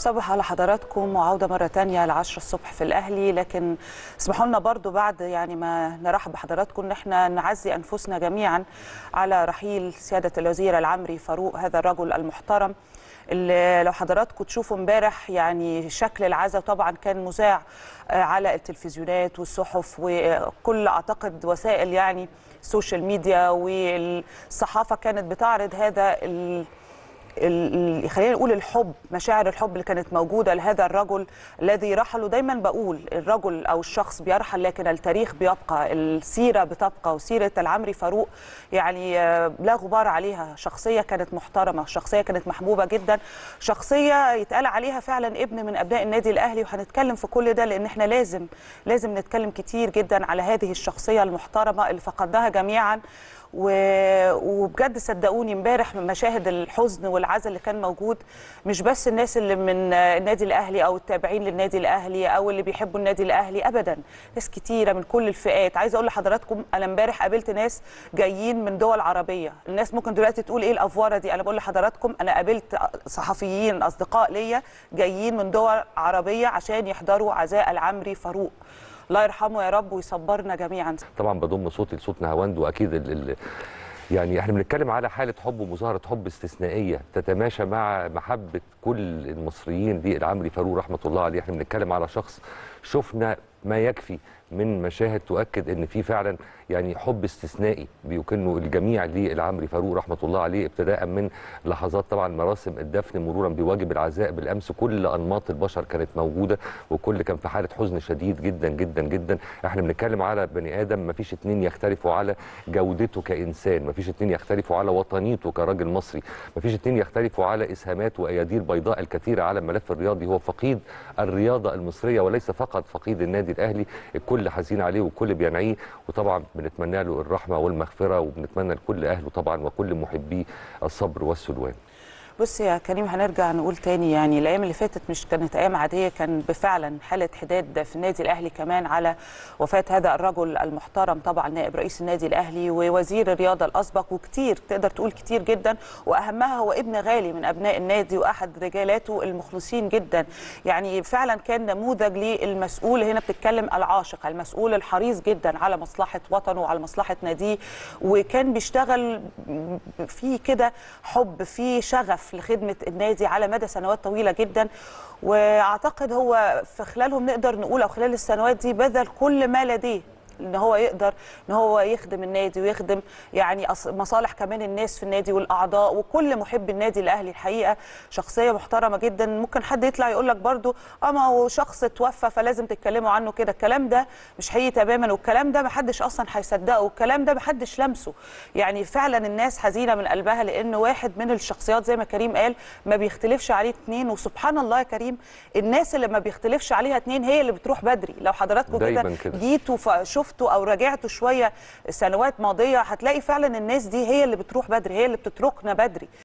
صباح على حضراتكم وعودة مرة تانية العشرة الصبح في الأهلي لكن اسمحوا لنا برضو بعد يعني ما نرحب بحضراتكم إن احنا نعزي أنفسنا جميعا على رحيل سيادة الوزير العمري فاروق هذا الرجل المحترم اللي لو حضراتكم تشوفوا امبارح يعني شكل العزاء طبعا كان مذاع على التلفزيونات والصحف وكل اعتقد وسائل يعني السوشيال ميديا والصحافه كانت بتعرض هذا ال خلينا نقول الحب مشاعر الحب اللي كانت موجوده لهذا الرجل الذي رحل ودايما بقول الرجل او الشخص بيرحل لكن التاريخ بيبقى السيره بتبقى وسيره العمري فاروق يعني لا غبار عليها شخصيه كانت محترمه شخصيه كانت محبوبه جدا شخصيه يتقال عليها فعلا ابن من ابناء النادي الاهلي وهنتكلم في كل ده لان احنا لازم لازم نتكلم كتير جدا على هذه الشخصيه المحترمه اللي فقدناها جميعا وبجد صدقوني امبارح من مشاهد الحزن والعزاء اللي كان موجود مش بس الناس اللي من النادي الاهلي او التابعين للنادي الاهلي او اللي بيحبوا النادي الاهلي ابدا ناس كتيره من كل الفئات عايزه اقول لحضراتكم انا امبارح قابلت ناس جايين من دول عربيه الناس ممكن دلوقتي تقول ايه الافواره دي انا بقول لحضراتكم انا قابلت صحفيين اصدقاء ليا جايين من دول عربيه عشان يحضروا عزاء العمري فاروق الله يرحمه يا رب ويصبرنا جميعا طبعا بضم صوتي لصوت نهاوند واكيد ال ال يعني احنا بنتكلم على حاله حب ومظاهره حب استثنائيه تتماشى مع محبه كل المصريين للعمري فاروق رحمه الله عليه احنا بنتكلم على شخص شفنا ما يكفي من مشاهد تؤكد ان في فعلا يعني حب استثنائي بيكنه الجميع للعمري فاروق رحمه الله عليه ابتداء من لحظات طبعا مراسم الدفن مرورا بواجب العزاء بالامس كل انماط البشر كانت موجوده وكل كان في حاله حزن شديد جدا جدا جدا احنا بنتكلم على بني ادم ما فيش اتنين يختلفوا على جودته كانسان ما فيش اتنين يختلفوا على وطنيته كراجل مصري ما فيش اتنين يختلفوا على اسهامات وايادير بيضاء الكثيره على الملف الرياضي هو فقيد الرياضه المصريه وليس فقط فقيد النادي الاهلي الكل حزين عليه والكل بينعيه وطبعا بنتمنى له الرحمه والمغفره وبنتمنى لكل اهله طبعا وكل محبيه الصبر والسلوان بص يا كريم هنرجع نقول تاني يعني الايام اللي فاتت مش كانت ايام عاديه كان بفعلا حاله حداد في النادي الاهلي كمان على وفاه هذا الرجل المحترم طبعا نائب رئيس النادي الاهلي ووزير الرياضه الاسبق وكتير تقدر تقول كتير جدا واهمها هو ابن غالي من ابناء النادي واحد رجالاته المخلصين جدا يعني فعلا كان نموذج للمسؤول هنا بتتكلم العاشق المسؤول الحريص جدا على مصلحه وطنه وعلى مصلحه ناديه وكان بيشتغل في كده حب في شغف لخدمه النادي على مدى سنوات طويله جدا واعتقد هو في خلالهم نقدر نقول او خلال السنوات دي بذل كل ما لديه ان هو يقدر ان هو يخدم النادي ويخدم يعني مصالح كمان الناس في النادي والاعضاء وكل محب النادي الاهلي الحقيقه شخصيه محترمه جدا ممكن حد يطلع يقول لك برده اه ما هو شخص توفى فلازم تتكلموا عنه كده الكلام ده مش حقيقي تماما والكلام ده ما حدش اصلا هيصدقه والكلام ده ما حدش لمسه يعني فعلا الناس حزينه من قلبها لان واحد من الشخصيات زي ما كريم قال ما بيختلفش عليه اثنين وسبحان الله يا كريم الناس اللي ما بيختلفش عليها اثنين هي اللي بتروح بدري لو حضراتكم كده جيتوا فشوفوا شفته او راجعته شويه سنوات ماضيه هتلاقي فعلا الناس دي هي اللي بتروح بدري هي اللي بتتركنا بدري